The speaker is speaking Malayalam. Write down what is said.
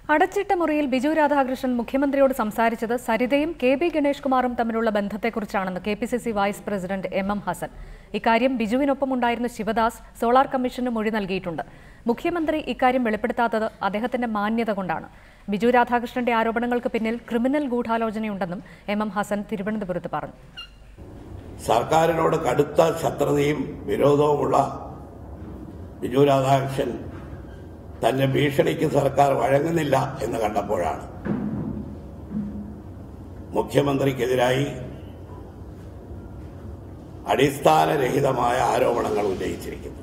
അടച്ചിട്ട മുറിയിൽ ബിജു രാധാകൃഷ്ണൻ മുഖ്യമന്ത്രിയോട് സംസാരിച്ചത് സരിതയും കെ ബി ഗണേഷ് കുമാറും തമ്മിലുള്ള ബന്ധത്തെക്കുറിച്ചാണെന്ന് K P C C vice president M M Hassan ഇക്കാര്യം ബിജുവിനൊപ്പമുണ്ടായിരുന്ന ശിവദാസ് സോളാർ കമ്മീഷന് മൊഴി നൽകിയിട്ടുണ്ട് മുഖ്യമന്ത്രി ഇക്കാര്യം വെളിപ്പെടുത്താത്തത് അദ്ദേഹത്തിന്റെ മാന്യത കൊണ്ടാണ് ബിജു രാധാകൃഷ്ണന്റെ ആരോപണങ്ങൾക്ക് പിന്നിൽ ക്രിമിനൽ ഗൂഢാലോചനയുണ്ടെന്നും എം എം ഹസൻ തിരുവനന്തപുരത്ത് പറഞ്ഞു സർക്കാരിനോട് കടുത്ത ശത്രുതയും വിരോധവുമുള്ള ബിജു രാധാകൃഷ്ണൻ തന്റെ ഭീഷണിക്ക് സർക്കാർ വഴങ്ങുന്നില്ല എന്ന് കണ്ടപ്പോഴാണ് മുഖ്യമന്ത്രിക്കെതിരായി അടിസ്ഥാനരഹിതമായ ആരോപണങ്ങൾ ഉന്നയിച്ചിരിക്കുന്നത്